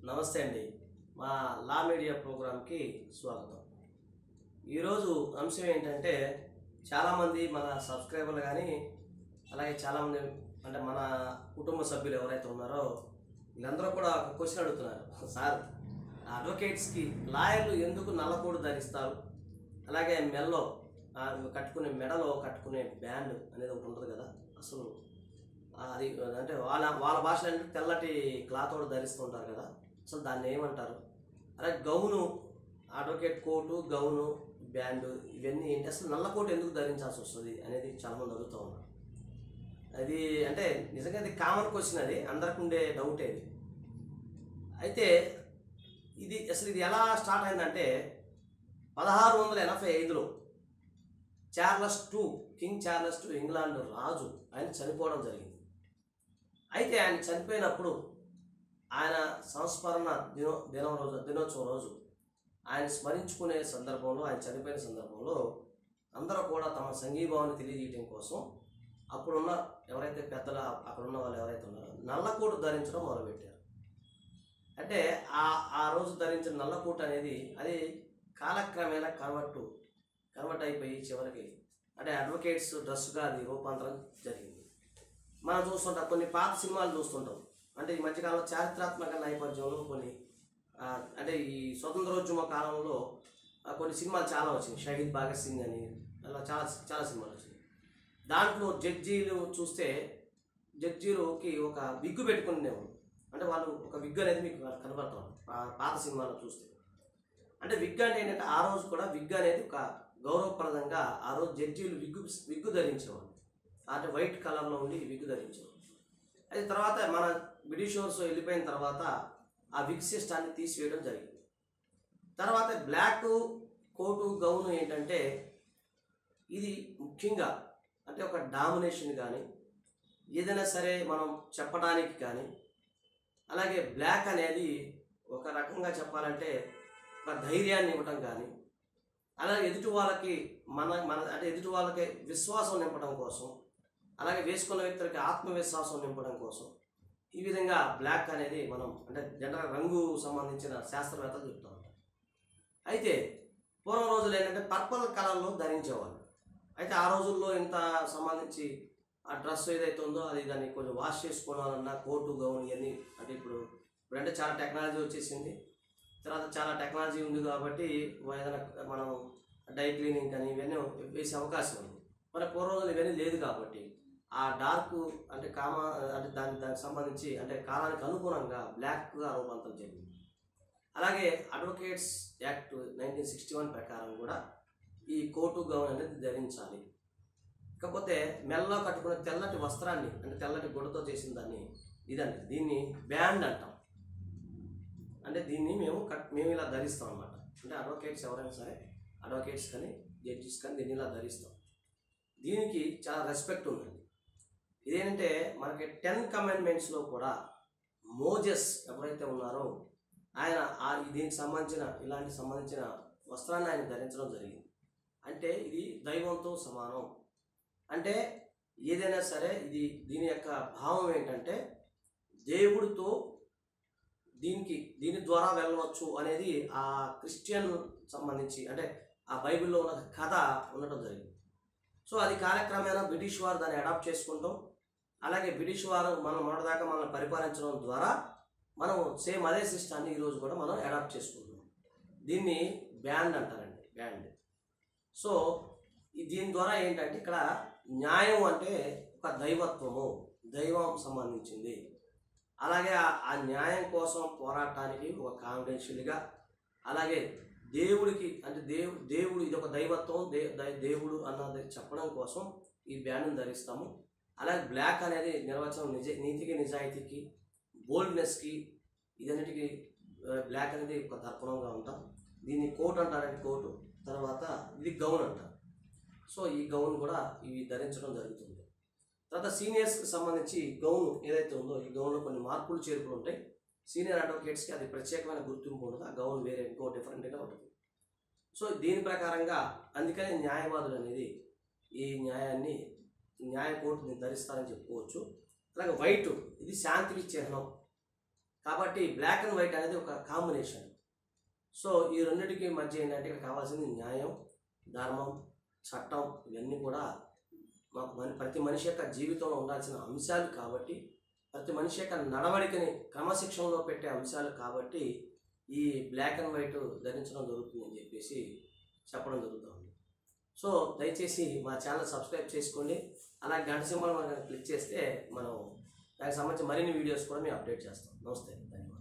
నమస్తే అండి మా లా మీడియా ప్రోగ్రాంకి స్వాగతం ఈరోజు అంశం ఏంటంటే చాలామంది మన సబ్స్క్రైబర్లు కానీ అలాగే చాలామంది అంటే మన కుటుంబ సభ్యులు ఎవరైతే ఉన్నారో వీళ్ళందరూ కూడా ఒక క్వశ్చన్ అడుగుతున్నారు సార్ అడ్వకేట్స్కి లాయర్లు ఎందుకు నల్లకోడు ధరిస్తారు అలాగే మెల్లో ఆ, కట్టుకునే మెడలో కట్టుకునే బ్యాండ్ అనేది ఒకటి ఉంటుంది కదా అసలు ఆ, అది అంటే వాళ్ళ వాళ్ళ భాషలో అంటే తెల్లటి క్లాత్ కూడా ధరిస్తుంటారు కదా అసలు దాన్ని ఏమంటారు అలాగే gown advocate coat gown band ఇవన్నీ ఏంటి అసలు నల్ల కోటు ఎందుకు ధరించాల్సి వస్తుంది అనేది చాలామంది అడుగుతూ ఉన్నారు అది అంటే నిజంగా అది కామన్ క్వశ్చన్ అది అందరికి ఉండే డౌట్ ఇది అయితే ఇది అసలు ఇది ఎలా స్టార్ట్ అయిందంటే పదహారు వందల ఎనభై ఐదులో Charles two king Charles two England రాజు ఆయన చనిపోవడం జరిగింది అయితే ఆయన చనిపోయినప్పుడు ఆయన సంస్మరణ దినో దినం రోజు దినోత్సవం రోజు ఆయన స్మరించుకునే సందర్భంలో ఆయన చనిపోయిన సందర్భంలో అందరూ కూడా తమ సంఘీభావాన్ని తెలియజేయడం కోసం అప్పుడున్న ఎవరైతే పెద్దల అక్కడ ఉన్న వాళ్ళు ఎవరైతే ఉన్నారో నల్లకోటు ధరించడం మొదలుపెట్టారు అంటే ఆ ఆ రోజు ధరించిన నల్లకోటు అనేది అది కాలక్రమేణా కన్వర్ట్ కన్వర్ట్ అయిపోయి చివరికి అంటే అడ్వకేట్స్ డ్రెస్గా అది రూపాంతరం జరిగింది మనం చూస్తుంటాం కొన్ని పాత సినిమాలు చూస్తుంటాం అంటే ఈ మధ్యకాలంలో చారిత్రాత్మక నేపథ్యంలో కొన్ని ఆ, అంటే ఈ స్వతంత్రోద్యమ కాలంలో ఆ, కొన్ని సినిమాలు చాలా వచ్చినాయి షహీద్ భగత్ సింగ్ అని అలా చాలా చాలా సినిమాలు వచ్చినాయి దాంట్లో జడ్జీలు చూస్తే జడ్జీలుకి ఒక విగ్గు పెట్టుకునేవాళ్ళు అంటే వాళ్ళు ఒక విగ్గు అనేది మీకు కనబడతాం పాత సినిమాలో చూస్తే అంటే విగ్ అంటే ఏంటంటే ఆ రోజు కూడా విగ్ అనేది ఒక గౌరవప్రదంగా ఆ రోజు జడ్జీలు విగ్గు విగ్గు ధరించేవాళ్ళు అంటే వైట్ కలర్లో ఉండి విగ్గు ధరించేవాళ్ళు అది తర్వాత మన బ్రిటిష్ వార్స్ వెళ్ళిపోయిన తర్వాత ఆ విగ్ సిస్టాన్ని తీసివేయడం జరిగింది తర్వాత బ్లాక్ కోటు గౌను ఏంటంటే ఇది ముఖ్యంగా అంటే ఒక డామినేషన్ కానీ ఏదైనా సరే మనం చెప్పడానికి కానీ అలాగే బ్లాక్ అనేది ఒక రకంగా చెప్పాలంటే ఒక ధైర్యాన్ని ఇవ్వటం కానీ అలాగే ఎదుటి వాళ్ళకి మన మన అంటే ఎదుటి వాళ్ళకి విశ్వాసం నింపడం కోసం అలాగే వేసుకున్న వ్యక్తులకి ఆత్మవిశ్వాసం నింపడం కోసం ఈ విధంగా బ్లాక్ అనేది మనం అంటే జనరల్ రంగు సంబంధించిన శాస్త్రవేత్తలు చెప్తూ ఉంటారు అయితే పూర్వం రోజులు ఏంటంటే పర్పల్ కలర్లో ధరించేవాళ్ళు అయితే ఆ రోజుల్లో ఇంత సంబంధించి ఆ డ్రెస్ ఏదైతే ఉందో అది దాన్ని కొంచెం వాష్ చేసుకోవాలన్నా కోటు గౌన్ ఇవన్నీ అంటే ఇప్పుడు ఇప్పుడంటే చాలా టెక్నాలజీ వచ్చేసింది తర్వాత చాలా టెక్నాలజీ ఉంది కాబట్టి ఏదైనా మనం డై క్లీనింగ్ కానీ ఇవన్నీ వేసే అవకాశం ఉంది మరి పూర్వ రోజులు ఇవన్నీ లేదు కాబట్టి ఆ డార్క్ అంటే కామ అంటే దాని దానికి సంబంధించి అంటే కాలానికి అనుగుణంగా బ్లాక్గా రూపాంతరం జరిగింది అలాగే advocates act nineteen sixty one ప్రకారం కూడా ఈ కోటు గౌన్ అనేది ధరించాలి కాకపోతే మెల్లో కట్టుకునే తెల్లటి వస్త్రాన్ని అంటే తెల్లటి గుడ్డతో చేసిన దాన్ని ఇదండి దీన్ని బ్యాండ్ అంటాం అంటే దీన్ని మేము కట్ మేము ఇలా ధరిస్తాం అన్నమాట అంటే అడ్వకేట్స్ ఎవరైనా సరే అడ్వకేట్స్ కానీ జడ్జిస్ కానీ దీన్ని ఇలా ధరిస్తాం దీనికి చాలా రెస్పెక్ట్ ఉందండి ఇదేంటంటే మనకి టెన్ కమాండ్మెంట్స్లో కూడా మోజెస్ ఎవరైతే ఉన్నారో ఆయన ఆ దీనికి సంబంధించిన ఇలాంటి సంబంధించిన వస్త్రాన్ని ఆయన ధరించడం జరిగింది అంటే ఇది దైవంతో సమానం అంటే ఏదైనా సరే ఇది దీని యొక్క భావం ఏంటంటే దేవుడితో దీనికి దీని ద్వారా వెళ్ళవచ్చు అనేది ఆ క్రిస్టియన్ సంబంధించి అంటే ఆ బైబిల్లో ఉన్న కథ ఉండటం జరిగింది సో అది కాలక్రమేణా బ్రిటిష్ వారు దాన్ని అడాప్ట్ చేసుకుంటాం అలాగే బ్రిటిష్ వారు మనం మొదటిదాకా మనల్ని పరిపాలించడం ద్వారా మనం సేమ్ అదే సిస్టాన్ని ఈరోజు కూడా మనం అడాప్ట్ చేసుకుంటున్నాం దీన్ని బ్యాండ్ అంటారండి బ్యాండ్ సో ఈ దీని ద్వారా ఏంటంటే ఇక్కడ న్యాయం అంటే ఒక దైవత్వము దైవం సంబంధించింది అలాగే ఆ- ఆ న్యాయం కోసం పోరాటానికి ఒక కాన్ఫిడెన్షియల్గా అలాగే దేవుడికి అంటే దేవు దేవుడు ఇది ఒక దైవత్వం దే దై- దేవుడు అన్నది చెప్పడం కోసం ఈ బ్యాండ్ని ధరిస్తాము అలాగే బ్లాక్ అనేది నిర్వచనం నిజ నీతికి నిజాయితీకి బోల్డ్నెస్కి ఇదన్నిటికీ బ్లాక్ అనేది ఒక దర్పణంగా ఉంటాం దీన్ని కోట్ అంటారంటే కోటు తర్వాత ఇది గౌన్ అంటారు సో ఈ గౌన్ కూడా ఇవి ధరించడం జరుగుతుంది తర్వాత సీనియర్స్కి సంబంధించి గౌన్ ఏదైతే ఉందో ఈ గౌన్లో కొన్ని మార్పులు చేర్పులు ఉంటాయి సీనియర్ అడ్వకేట్స్కి అది ప్రత్యేకమైన గుర్తింపు ఉండదు ఆ గౌన్ వేరే ఇంకో డిఫరెంట్గా ఉంటుంది సో దీని ప్రకారంగా అందుకనే న్యాయవాదులు అనేది ఈ న్యాయాన్ని న్యాయ కోర్టుని ధరిస్తారని చెప్పుకోవచ్చు అలాగే వైట్ ఇది శాంతికి చిహ్నం కాబట్టి బ్లాక్ అండ్ వైట్ అనేది ఒక కాంబినేషన్ సో ఈ రెండింటికి మధ్య ఏంటంటే ఇక్కడ కావాల్సింది న్యాయం ధర్మం చట్టం ఇవన్నీ కూడా మాకు మన ప్రతి మనిషి యొక్క జీవితంలో ఉండాల్సిన అంశాలు కాబట్టి ప్రతి మనిషి యొక్క నడవడికని క్రమశిక్షణలో పెట్టే అంశాలు కాబట్టి ఈ బ్లాక్ అండ్ వైట్ ధరించడం జరుగుతుందని చెప్పేసి చెప్పడం జరుగుతుంది సో దయచేసి మా ఛానల్ సబ్స్క్రైబ్ చేసుకోండి అలాగే గంట సింబల్ మనం క్లిక్ చేస్తే మనం దానికి సంబంధించి మరిన్ని వీడియోస్ కూడా మేము అప్డేట్ చేస్తాం నమస్తే ధన్యవాదాలు